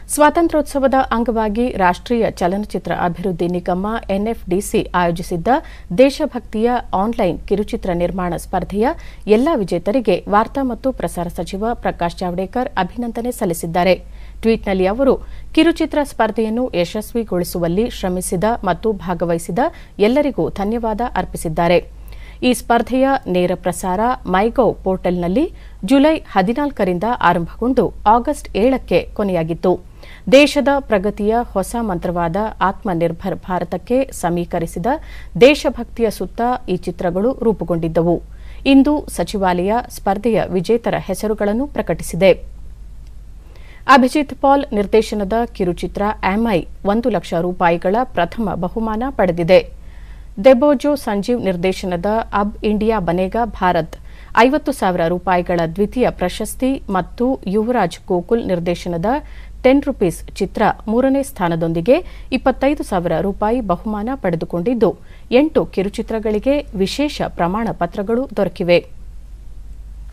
ಸ್ವಾತಂತ್ರ್ಯೋತ್ಸವದ ಅಂಗವಾಗಿ ರಾಷ್ಟ್ರೀಯ ಚಲನಚಿತ್ರ ಅಭಿವೃದ್ಧಿ ನಿಗಮ ಎನ್ಎಫ್ಡಿಸಿ ಆಯೋಜಿಸಿದ್ದ ದೇಶಭಕ್ತಿಯ ಆನ್ಲೈನ್ ಕಿರುಚಿತ್ರ ನಿರ್ಮಾಣ ಸ್ಪರ್ಧೆಯ ಎಲ್ಲಾ ವಿಜೇತರಿಗೆ ವಾರ್ತಾ ಮತ್ತು ಪ್ರಸಾರ ಸಚಿವ ಪ್ರಕಾಶ್ ಜಾವಡೇಕರ್ ಅಭಿನಂದನೆ ಸಲ್ಲಿಸಿದ್ದಾರೆ ಟ್ವೀಟ್ನಲ್ಲಿ ಅವರು ಕಿರುಚಿತ್ರ ಸ್ಪರ್ಧೆಯನ್ನು ಯಶಸ್ವಿಗೊಳಿಸುವಲ್ಲಿ ಶ್ರಮಿಸಿದ ಮತ್ತು ಭಾಗವಹಿಸಿದ ಎಲ್ಲರಿಗೂ ಧನ್ಯವಾದ ಅರ್ಪಿಸಿದ್ದಾರೆ ಈ ಸ್ಪರ್ಧೆಯ ನೇರ ಪ್ರಸಾರ ಮೈಗೌ ಪೋರ್ಟಲ್ನಲ್ಲಿ ಜುಲೈ ಹದಿನಾಲ್ಕರಿಂದ ಆರಂಭಗೊಂಡು ಆಗಸ್ಟ್ ಏಳಕ್ಕೆ ಕೊನೆಯಾಗಿತ್ತು ದೇಶದ ಪ್ರಗತಿಯ ಹೊಸ ಮಂತ್ರವಾದ ಆತ್ಮನಿರ್ಭರ್ ಭಾರತಕ್ಕೆ ಸಮೀಕರಿಸಿದ ದೇಶಭಕ್ತಿಯ ಸುತ್ತ ಈ ಚಿತ್ರಗಳು ರೂಪುಗೊಂಡಿದ್ದವು ಇಂದು ಸಚಿವಾಲಯ ಸ್ಪರ್ಧೆಯ ವಿಜೇತರ ಹೆಸರುಗಳನ್ನು ಪ್ರಕಟಿಸಿದೆ ಅಭಿಜಿತ್ ಪಾಲ್ ನಿರ್ದೇಶನದ ಕಿರುಚಿತ್ರ ಆಮೈ ಒಂದು ಲಕ್ಷ ರೂಪಾಯಿಗಳ ಪ್ರಥಮ ಬಹುಮಾನ ಪಡೆದಿದೆ ದೆಬೋಜೋ ಸಂಜೀವ್ ನಿರ್ದೇಶನದ ಅಬ್ ಇಂಡಿಯಾ ಬನೇಗಾ ಭಾರತ್ ಐವತ್ತು ಸಾವಿರ ರೂಪಾಯಿಗಳ ದ್ವಿತೀಯ ಪ್ರಶಸ್ತಿ ಮತ್ತು ಯುವರಾಜ್ ಗೋಕುಲ್ ನಿರ್ದೇಶನದ ಟೆನ್ ರುಪೀಸ್ ಚಿತ್ರ ಮೂರನೇ ಸ್ಥಾನದೊಂದಿಗೆ ಇಪ್ಪತ್ತೈದು ಸಾವಿರ ರೂಪಾಯಿ ಬಹುಮಾನ ಪಡೆದುಕೊಂಡಿದ್ದು ಎಂಟು ಕಿರುಚಿತ್ರಗಳಿಗೆ ವಿಶೇಷ ಪ್ರಮಾಣ ಪತ್ರಗಳು ದೊರಕಿವೆ